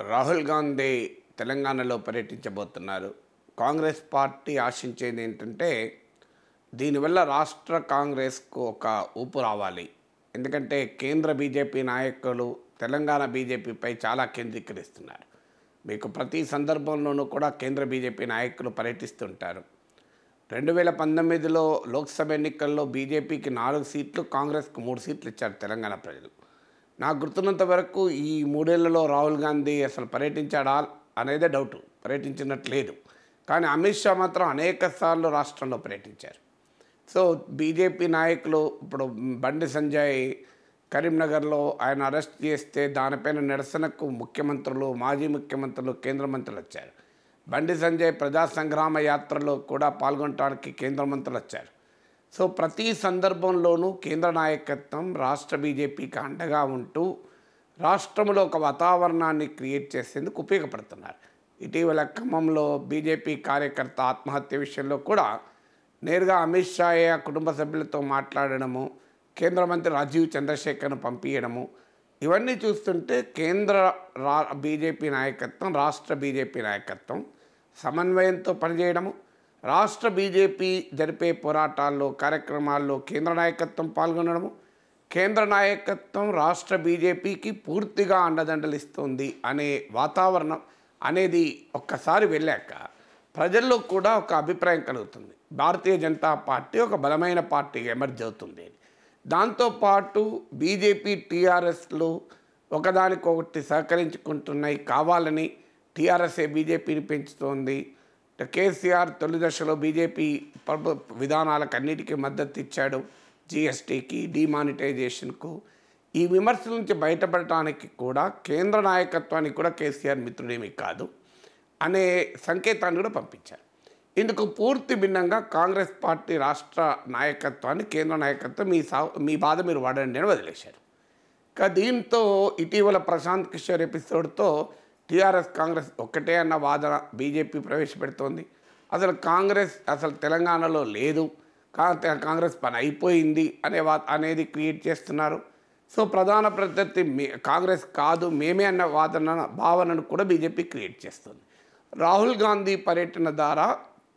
రాహుల్ గాంధీ తెలంగాణలో పర్యటించబోతున్నారు కాంగ్రెస్ పార్టీ ఆశించేది ఏంటంటే దీనివల్ల రాష్ట్ర కాంగ్రెస్కు ఒక ఊపు రావాలి ఎందుకంటే కేంద్ర బీజేపీ నాయకులు తెలంగాణ బీజేపీపై చాలా కేంద్రీకరిస్తున్నారు మీకు ప్రతి సందర్భంలోనూ కూడా కేంద్ర బీజేపీ నాయకులు పర్యటిస్తుంటారు రెండు వేల పంతొమ్మిదిలో లోక్సభ ఎన్నికల్లో బీజేపీకి నాలుగు సీట్లు కాంగ్రెస్కు మూడు సీట్లు ఇచ్చారు తెలంగాణ ప్రజలు నాకు గుర్తున్నంత వరకు ఈ మూడేళ్లలో రాహుల్ గాంధీ అసలు పర్యటించాడా అనేదే డౌట్ పర్యటించినట్లేదు కానీ అమిత్ షా మాత్రం అనేక సార్లు రాష్ట్రంలో పర్యటించారు సో బీజేపీ నాయకులు ఇప్పుడు బండి సంజయ్ కరీంనగర్లో ఆయన అరెస్ట్ చేస్తే దానిపైన నిరసనకు ముఖ్యమంత్రులు మాజీ ముఖ్యమంత్రులు కేంద్ర మంత్రులు వచ్చారు బండి సంజయ్ ప్రజా సంగ్రామ యాత్రలో కూడా పాల్గొనడానికి కేంద్ర మంత్రులు వచ్చారు సో ప్రతి సందర్భంలోనూ కేంద్ర నాయకత్వం రాష్ట్ర బీజేపీకి అండగా ఉంటూ రాష్ట్రంలో ఒక వాతావరణాన్ని క్రియేట్ చేసేందుకు ఉపయోగపడుతున్నారు ఇటీవల ఖమ్మంలో బీజేపీ కార్యకర్త ఆత్మహత్య విషయంలో కూడా నేరుగా అమిత్ షాయే ఆ కుటుంబ సభ్యులతో మాట్లాడడము కేంద్ర మంత్రి రాజీవ్ చంద్రశేఖర్ను పంపించడము ఇవన్నీ చూస్తుంటే కేంద్ర రా బీజేపీ నాయకత్వం రాష్ట్ర బీజేపీ నాయకత్వం సమన్వయంతో పనిచేయడము రాష్ట్ర బీజేపీ జరిపే పోరాటాల్లో కార్యక్రమాల్లో కేంద్ర నాయకత్వం పాల్గొనడము కేంద్ర నాయకత్వం రాష్ట్ర బీజేపీకి పూర్తిగా అండదండలు ఇస్తుంది అనే వాతావరణం అనేది ఒక్కసారి వెళ్ళాక ప్రజల్లో కూడా ఒక అభిప్రాయం కలుగుతుంది భారతీయ జనతా పార్టీ ఒక బలమైన పార్టీగా ఎమర్జ్ అవుతుంది అని దాంతోపాటు బీజేపీ టీఆర్ఎస్లు ఒకదానికొకటి సహకరించుకుంటున్నాయి కావాలని టీఆర్ఎస్ఏ బీజేపీని పెంచుతోంది కేసీఆర్ తొలి దశలో బీజేపీ ప్రభు విధానాలకు అన్నిటికీ మద్దతు ఇచ్చాడు జిఎస్టీకి డిమానిటైజేషన్కు ఈ విమర్శల నుంచి బయటపడటానికి కూడా కేంద్ర నాయకత్వానికి కూడా కేసీఆర్ మిత్రుడేమీ కాదు అనే సంకేతాన్ని కూడా పంపించారు ఇందుకు పూర్తి భిన్నంగా కాంగ్రెస్ పార్టీ రాష్ట్ర నాయకత్వాన్ని కేంద్ర నాయకత్వం మీ సా మీ బాధ మీరు వాడండి అని వదిలేశారు ఇక దీంతో ఇటీవల ప్రశాంత్ కిషోర్ ఎపిసోడ్తో టీఆర్ఎస్ కాంగ్రెస్ ఒక్కటే అన్న వాదన బీజేపీ ప్రవేశపెడుతోంది అసలు కాంగ్రెస్ అసలు తెలంగాణలో లేదు కా- కాంగ్రెస్ పని అయిపోయింది అనే వా అనేది క్రియేట్ చేస్తున్నారు సో ప్రధాన ప్రత్యర్థి మే కాంగ్రెస్ కాదు మేమే అన్న వాదన భావనను కూడా బీజేపీ క్రియేట్ చేస్తుంది రాహుల్ గాంధీ పర్యటన ద్వారా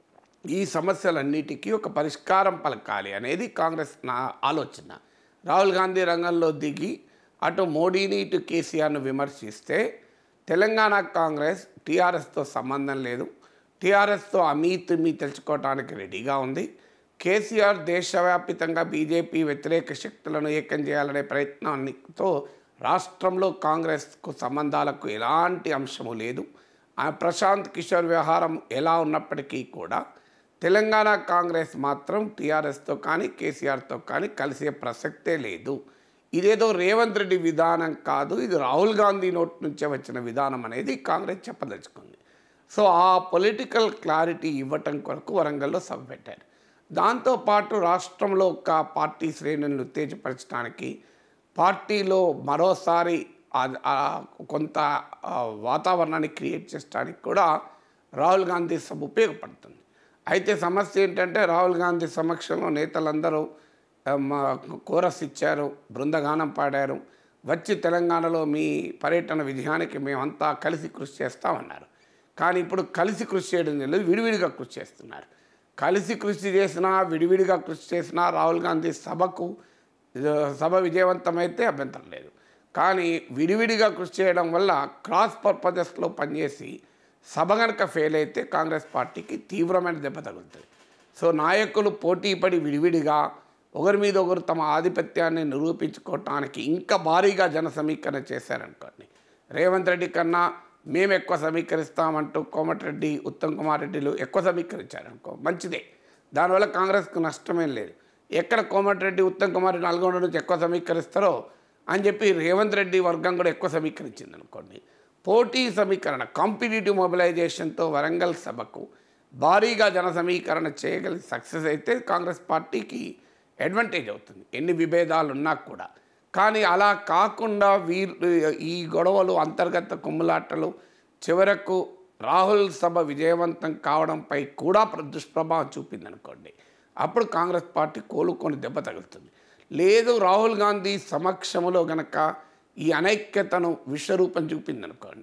ఈ సమస్యలన్నిటికీ ఒక పరిష్కారం పలకాలి అనేది కాంగ్రెస్ నా ఆలోచన రాహుల్ గాంధీ రంగంలో దిగి అటు మోడీని ఇటు కేసీఆర్ను విమర్శిస్తే తెలంగాణ కాంగ్రెస్ టీఆర్ఎస్తో సంబంధం లేదు టీఆర్ఎస్తో అమీత్ మీ తెలుసుకోవడానికి రెడీగా ఉంది కేసీఆర్ దేశవ్యాపితంగా బీజేపీ వ్యతిరేక శక్తులను ఏకం చేయాలనే ప్రయత్నానితో రాష్ట్రంలో కాంగ్రెస్కు సంబంధాలకు ఎలాంటి అంశము లేదు ఆ ప్రశాంత్ కిషోర్ వ్యవహారం ఎలా ఉన్నప్పటికీ కూడా తెలంగాణ కాంగ్రెస్ మాత్రం టీఆర్ఎస్తో కానీ కేసీఆర్తో కానీ కలిసే ప్రసక్తే లేదు ఇదేదో రేవంత్ రెడ్డి విధానం కాదు ఇది రాహుల్ గాంధీ నోటి నుంచే వచ్చిన విధానం అనేది కాంగ్రెస్ చెప్పదలుచుకుంది సో ఆ పొలిటికల్ క్లారిటీ ఇవ్వటం కొరకు వరంగల్లో సభ పెట్టారు దాంతోపాటు రాష్ట్రంలో ఒక పార్టీ శ్రేణులను ఉత్తేజపరచడానికి పార్టీలో మరోసారి ఆ- ఆ కొంత ఆ, వాతావరణాన్ని క్రియేట్ చేయడానికి కూడా రాహుల్ గాంధీ సభ ఉపయోగపడుతుంది అయితే సమస్య ఏంటంటే రాహుల్ గాంధీ సమక్షంలో నేతలందరూ ఆ, మా కోరస్ ఇచ్చారు బృందగానం పాడారు వచ్చి తెలంగాణలో మీ పర్యటన విజయానికి మేమంతా కలిసి కృషి చేస్తామన్నారు కానీ ఇప్పుడు కలిసి కృషి చేయడం లేదు విడివిడిగా కృషి చేస్తున్నారు కలిసి కృషి చేసినా విడివిడిగా కృషి చేసినా రాహుల్ గాంధీ సభకు ఆ, సభ విజయవంతమైతే అభ్యంతరం లేదు కానీ విడివిడిగా కృషి చేయడం వల్ల క్రాస్ పర్పజెస్లో పనిచేసి సభ కనుక ఫెయిల్ అయితే కాంగ్రెస్ పార్టీకి తీవ్రమైన దెబ్బ తగులుతుంది సో నాయకులు పోటీ పడి విడివిడిగా ఒకరి మీద ఒకరు తమ ఆధిపత్యాన్ని నిరూపించుకోవటానికి ఇంకా భారీగా జన సమీకరణ చేశారనుకోండి రేవంత్ రెడ్డి కన్నా మేము ఎక్కువ సమీకరిస్తామంటూ కోమటిరెడ్డి ఉత్తమ్ కుమార్ రెడ్డిలు ఎక్కువ సమీకరించారనుకో మంచిదే దానివల్ల కాంగ్రెస్కు నష్టమేం లేదు ఎక్కడ కోమటిరెడ్డి ఉత్తమ్ కుమార్ రెడ్డి నల్గొండ నుంచి ఎక్కువ సమీకరిస్తారో అని చెప్పి రేవంత్ రెడ్డి వర్గం కూడా ఎక్కువ సమీకరించింది అనుకోండి పోటీ సమీకరణ కాంపిటేటివ్ మొబిలైజేషన్తో వరంగల్ సభకు భారీగా జన సమీకరణ చేయగలిగి సక్సెస్ అయితే కాంగ్రెస్ పార్టీకి అడ్వాంటేజ్ అవుతుంది ఎన్ని విభేదాలు ఉన్నా కూడా కానీ అలా కాకుండా వీళ్ళు ఈ గొడవలు అంతర్గత కుమ్ములాటలు చివరకు రాహుల్ సభ విజయవంతం కావడంపై కూడా ప్ర- దుష్ప్రభావం చూపిందనుకోండి అప్పుడు కాంగ్రెస్ పార్టీ కోలుకొని దెబ్బ తగులుతుంది లేదు రాహుల్ గాంధీ సమక్షంలో గనక ఈ అనైక్యతను విశ్వరూపం చూపిందనుకోండి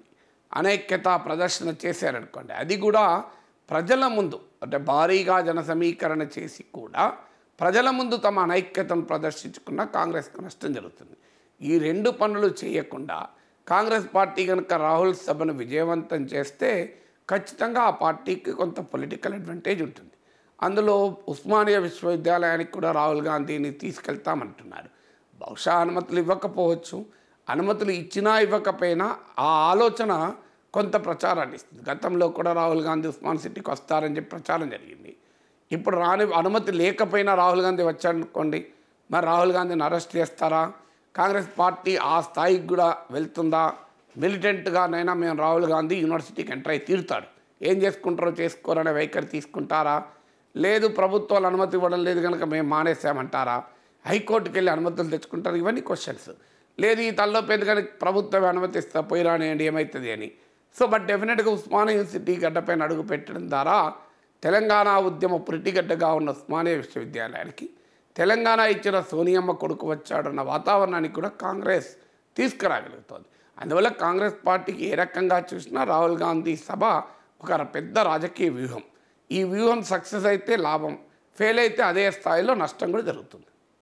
అనైక్యత ప్రదర్శన చేశారనుకోండి అది కూడా ప్రజల ముందు అంటే భారీగా జన సమీకరణ చేసి కూడా ప్రజల ముందు తమ అనైక్యతను ప్రదర్శించుకున్న కాంగ్రెస్కు నష్టం జరుగుతుంది ఈ రెండు పనులు చేయకుండా కాంగ్రెస్ పార్టీ కనుక రాహుల్ సభను విజయవంతం చేస్తే ఖచ్చితంగా ఆ పార్టీకి కొంత పొలిటికల్ అడ్వాంటేజ్ ఉంటుంది అందులో ఉస్మానియా విశ్వవిద్యాలయానికి కూడా రాహుల్ గాంధీని తీసుకెళ్తామంటున్నారు బహుశా అనుమతులు ఇవ్వకపోవచ్చు అనుమతులు ఇచ్చినా ఇవ్వకపోయినా ఆ ఆలోచన కొంత ప్రచారాన్ని ఇస్తుంది గతంలో కూడా రాహుల్ గాంధీ ఉస్మాన్ సిటీకి వస్తారని చెప్పి ప్రచారం జరిగింది ఇప్పుడు రాని అనుమతి లేకపోయినా రాహుల్ గాంధీ వచ్చాడనుకోండి మరి రాహుల్ గాంధీని అరెస్ట్ చేస్తారా కాంగ్రెస్ పార్టీ ఆ స్థాయికి కూడా వెళ్తుందా మిలిటెంట్గానైనా మేము రాహుల్ గాంధీ యూనివర్సిటీకి ఎంటర్ అయి తీరుతాడు ఏం చేసుకుంటారో చేసుకోరనే వైఖరి తీసుకుంటారా లేదు ప్రభుత్వాలు అనుమతి ఇవ్వడం లేదు కనుక మేము మానేసామంటారా హైకోర్టుకి వెళ్ళి అనుమతులు తెచ్చుకుంటారు ఇవన్నీ క్వశ్చన్స్ లేదు ఈ తలలోపేది కానీ ప్రభుత్వం అనుమతిస్తా పోయి రానియండి ఏమవుతుంది అని సో బట్ డెఫినెట్గా ఉస్మానియా యూనివర్సిటీ గడ్డపైన అడుగు పెట్టడం ద్వారా తెలంగాణ ఉద్యమ పురిటిగడ్డగా ఉన్న ఉస్మానియా విశ్వవిద్యాలయానికి తెలంగాణ ఇచ్చిన సోనియమ్మ కొడుకు వచ్చాడన్న వాతావరణానికి కూడా కాంగ్రెస్ తీసుకురాగలుగుతోంది అందువల్ల కాంగ్రెస్ పార్టీకి ఏ రకంగా చూసినా రాహుల్ గాంధీ సభ ఒక పెద్ద రాజకీయ వ్యూహం ఈ వ్యూహం సక్సెస్ అయితే లాభం ఫెయిల్ అయితే అదే స్థాయిలో నష్టం కూడా జరుగుతుంది